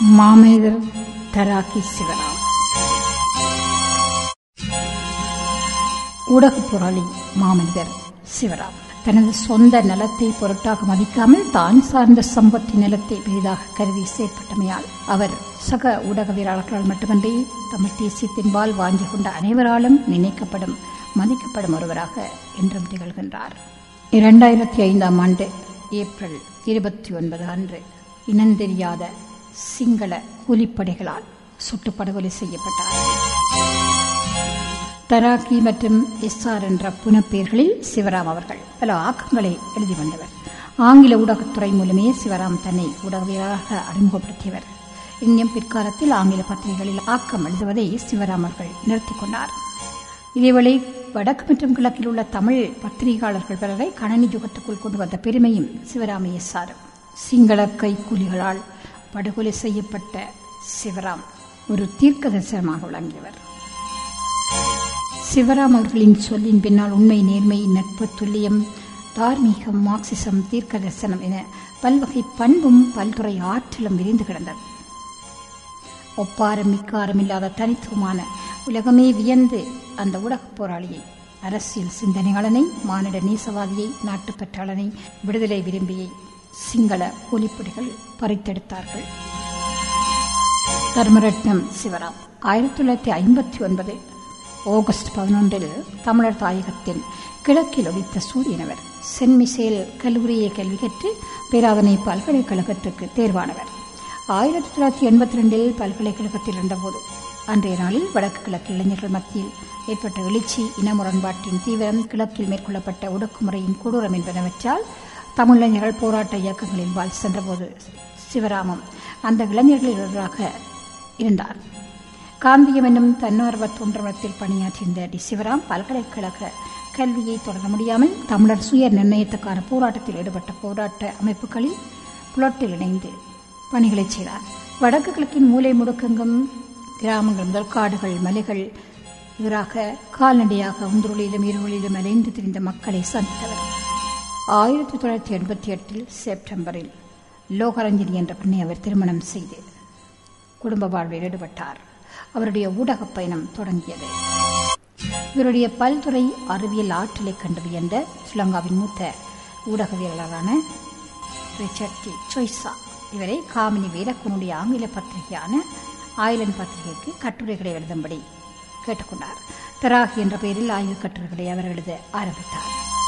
மாமேதர் தராக்கி சிவராம் ஊடகப் போராளி மாமனிதர் சிவராம் தனது சொந்த நலத்தை பொருட்டாக மதிக்காமல் தான் சார்ந்த சம்பத்தின் நிலத்தை பெரிதாக கருதி செயற்பட்டமையால் அவர் சக ஊடகவியலாளர்களால் மட்டுமன்றி தமிழ் தேசியத்தின்பால் வாங்கி கொண்ட அனைவராலும் நினைக்கப்படும் மதிக்கப்படும் ஒருவராக என்றும் திகழ்கின்றார் இரண்டாயிரத்தி ஐந்தாம் ஆண்டு ஏப்ரல் இருபத்தி ஒன்பது அன்று இனந்தெரியாத சிங்கள கூலிப்படைகளால் சுட்டுப் படுகொலை செய்யப்பட்டார் தராக்கி மற்றும் எஸ்ஆர் என்ற புனப்பெயர்களில் சிவராம் அவர்கள் பல ஆக்கங்களை எழுதி வந்தவர் ஆங்கில ஊடகத்துறை மூலமே சிவராம் தன்னை ஊடகவியலாளராக அறிமுகப்படுத்தியவர் இன்னும் பிற்காலத்தில் ஆங்கில பத்திரிகைகளில் ஆக்கம் எழுதுவதை சிவராம் அவர்கள் நிறுத்திக் கொண்டார் இதேவேளை வடக்கு மற்றும் கிழக்கில் உள்ள தமிழ் பத்திரிகையாளர்கள் பலரை கணனி யுகத்துக்குள் கொண்டு வந்த பெருமையும் சிவராமைய சாரும் சிங்கள கைக்கூலிகளால் படுகொலை செய்யப்பட்ட சிவராம் ஒரு தீர்க்க தரிசனமாக விளங்கியவர் சிவராம் அவர்களின் சொல்லின் பின்னால் உண்மை நேர்மை நட்பு துல்லியம் தார்மீகம் மார்க்சிசம் தீர்க்க தரிசனம் என பல்வகை பண்பும் பல்துறை ஆற்றலும் விரிந்து கிடந்தது ஒப்பாரம் மிக்காரம் இல்லாத தனித்துவமான உலகமே வியந்து அந்த ஊடகப் போராளியை அரசியல் சிந்தனையாளனை மானிட நேசவாதியை நாட்டுப்பற்றாளனை விடுதலை விரும்பியை சிங்கள ஒலிப்படிகள் பறித்தெடுத்தார்கள் தர்மரட்னம் சிவராம் ஆயிரத்தி தொள்ளாயிரத்தி ஐம்பத்தி ஒன்பது ஆகஸ்ட் பதினொன்றில் தமிழர் தாயகத்தின் கிழக்கில் உதித்த சூரியனவர் சென்ட் மிசேல் கல்லூரியை கல்வி கற்று பேராதனை பல்கலைக்கழகத்திற்கு தேர்வானவர் ஆயிரத்தி தொள்ளாயிரத்தி எண்பத்தி ரெண்டில் பல்கலைக்கழகத்தில் இருந்தபோது அன்றைய நாளில் வடக்கு கிழக்கு இளைஞர்கள் மத்தியில் ஏற்பட்ட எழுச்சி இன முரண்பாட்டின் தீவிரம் கிழக்கில் மேற்கொள்ளப்பட்ட ஒடுக்குமுறையின் கொடூரம் என்பனவற்றால் தமிழிளைஞர்கள் போராட்ட இயக்கங்களின் வாழ் சென்றபோது சிவராமம் அந்த இளைஞர்களில் ஒருவராக இருந்தார் காந்தியம் என்னும் தன்னார்வ தொன்றமத்தில் பணியாற்றியிருந்த டி சிவராம் பல்கலைக்கழக கல்வியை தொடர முடியாமல் தமிழர் சுய நிர்ணயத்துக்கான போராட்டத்தில் ஈடுபட்ட போராட்ட அமைப்புகளில் புலட்டில் இணைந்து பணிகளை செய்தார் வடக்கு கிழக்கின் மூலை முடுக்கெங்கும் கிராமங்கள் முதல் காடுகள் மலைகள் எதிராக கால்நடையாக ஒன்றுகளிலும் இருவழிலும் அலைந்து திரிந்த மக்களை சந்தித்தவர் ஆயிரத்தி தொள்ளாயிரத்தி எண்பத்தி எட்டில் செப்டம்பரில் லோகரஞ்சனி என்ற பெண்ணை அவர் திருமணம் செய்து குடும்ப வாழ்வில் ஈடுபட்டார் அவருடைய ஊடகப் பயணம் தொடங்கியது இவருடைய பல்துறை அறிவியல் ஆற்றலை கண்டு வியந்த ஸ்ரீலங்காவின் மூத்த ஊடகவியலாளரான ரிச்சர்ட் டி சொய்சா இவரை காமினி வீரக்குனுடைய ஆங்கில பத்திரிகையான ஆயிலண்ட் பத்திரிகைக்கு கட்டுரைகளை எழுதும்படி கேட்டுக்கொண்டார் தராகி என்ற பெயரில் ஆய்வுக் கட்டுரைகளை அவர் எழுத ஆரம்பித்தார்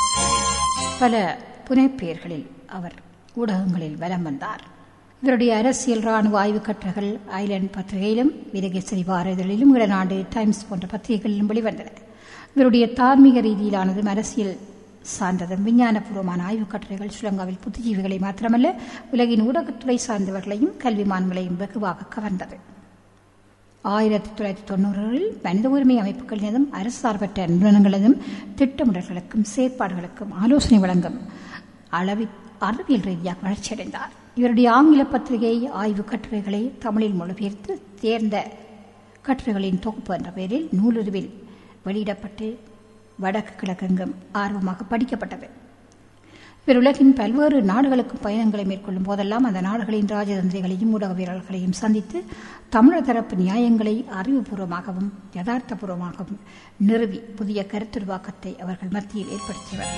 பல புனைப்பெயர்களில் அவர் ஊடகங்களில் வலம் வந்தார் இவருடைய அரசியல் ராணுவ ஆய்வுக் கட்டுரைகள் ஐலண்ட் பத்திரிகையிலும் வீரகேசரி வார இதழிலும் இளநாடு டைம்ஸ் போன்ற பத்திரிகைகளிலும் வெளிவந்தன இவருடைய தார்மீக ரீதியிலானதும் அரசியல் சார்ந்ததும் விஞ்ஞானபூர்வமான ஆய்வுக் கட்டுரைகள் ஸ்ரீலங்காவில் புத்திஜீவிகளை மாத்திரமல்ல உலகின் ஊடகத்துறை சார்ந்தவர்களையும் கல்விமான்களையும் வெகுவாக கவர்ந்தது ஆயிரத்தி தொள்ளாயிரத்தி தொண்ணூறுகளில் மனித உரிமை அமைப்புகளினதும் அரசு சார்பற்ற நிறுவனங்களதும் திட்டமிடல்களுக்கும் செயற்பாடுகளுக்கும் ஆலோசனை வழங்கும் அளவி அறிவியல் ரீதியாக வளர்ச்சியடைந்தார் இவருடைய ஆங்கில பத்திரிகை ஆய்வு கட்டுரைகளை தமிழில் மொழிபெயர்த்து தேர்ந்த கட்டுரைகளின் தொகுப்பு என்ற பெயரில் நூலுருவில் வெளியிடப்பட்டு வடக்கு கிழக்கெங்கும் ஆர்வமாக படிக்கப்பட்டது இவர் உலகின் பல்வேறு நாடுகளுக்கும் பயணங்களை மேற்கொள்ளும் போதெல்லாம் அந்த நாடுகளின் ராஜதந்திரிகளையும் ஊடகவியலாளர்களையும் சந்தித்து தமிழர் தரப்பு நியாயங்களை அறிவுபூர்வமாகவும் யதார்த்தபூர்வமாகவும் நிறுவி புதிய கருத்துருவாக்கத்தை அவர்கள் மத்தியில் ஏற்படுத்தியவர்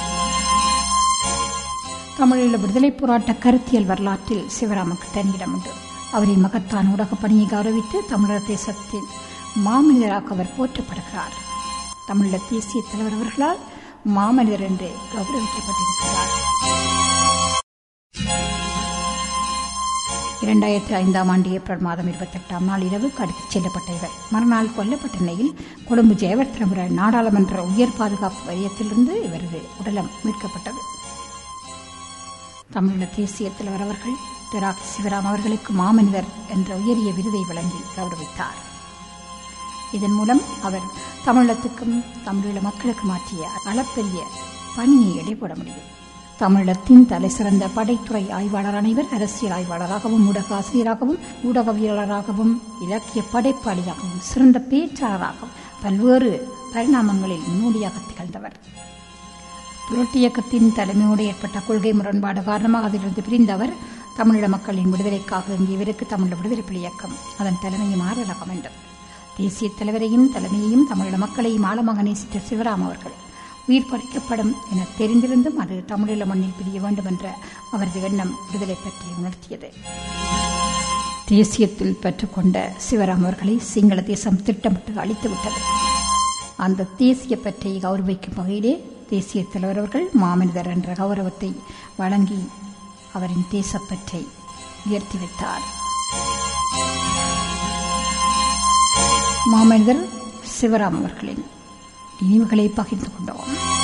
தமிழீழ விடுதலை போராட்ட கருத்தியல் வரலாற்றில் சிவராமுக்கு தனியிடம் உண்டு அவரின் மகத்தான் ஊடகப் பணியை கௌரவித்து தமிழர் தேசத்தின் மாமனிதராக அவர் போற்றப்படுகிறார் தமிழீழ தேசிய தலைவர் அவர்களால் மாமனிதர் என்று கௌரவிக்கப்பட்டிருக்கிறார் இரண்டாயிரத்தி ஐந்தாம் ஆண்டு ஏப்ரல் மாதம் இருபத்தி எட்டாம் நாள் இரவு கடத்திச் செல்லப்பட்ட இவர் மறுநாள் கொல்லப்பட்ட நிலையில் கொழும்பு ஜெயவர்த்தனபுர நாடாளுமன்ற உயர் பாதுகாப்பு வரியத்திலிருந்து இவரது உடலம் மீட்கப்பட்டது தமிழீழ தேசிய தலைவர் அவர்கள் திராக் சிவராம் அவர்களுக்கு மாமனிதர் என்ற உயரிய விருதை வழங்கி கௌரவித்தார் இதன் மூலம் அவர் தமிழத்துக்கும் தமிழீழ மக்களுக்கு மாற்றிய அளப்பெரிய பணியை எடைபோட முடியும் தமிழத்தின் தலை சிறந்த படைத்துறை ஆய்வாளரான இவர் அரசியல் ஆய்வாளராகவும் ஊடக ஆசிரியராகவும் ஊடகவியலாளராகவும் இலக்கிய படைப்பாளியாகவும் சிறந்த பேச்சாளராகவும் பல்வேறு பரிணாமங்களில் முன்னோடியாக திகழ்ந்தவர் புரட்டு இயக்கத்தின் தலைமையோடு ஏற்பட்ட கொள்கை முரண்பாடு காரணமாக அதிலிருந்து பிரிந்த அவர் தமிழீழ மக்களின் விடுதலைக்காக இவருக்கு தமிழ் விடுதலை புலி இயக்கம் அதன் தலைமையும் ஆதரவாக வேண்டும் தேசிய தலைவரையும் தலைமையையும் தமிழீழ மக்களையும் ஆழமாக நேசித்த சிவராம் அவர்கள் உயிர் பறிக்கப்படும் என தெரிந்திருந்தும் அது தமிழீழ மண்ணில் பிரிய வேண்டும் என்ற அவரது எண்ணம் விடுதலை பற்றி உணர்த்தியது தேசியத்தில் பெற்றுக்கொண்ட சிவராம் அவர்களை சிங்கள தேசம் திட்டமிட்டு அழித்துவிட்டது அந்த தேசிய பற்றை கௌரவிக்கும் வகையிலே தேசிய தலைவர் அவர்கள் மாமனிதர் என்ற கௌரவத்தை வழங்கி அவரின் தேசப்பற்றை உயர்த்தி வைத்தார் மாமனிதர் சிவராம் அவர்களின் நினைவுகளை பகிர்ந்து கொண்டோம்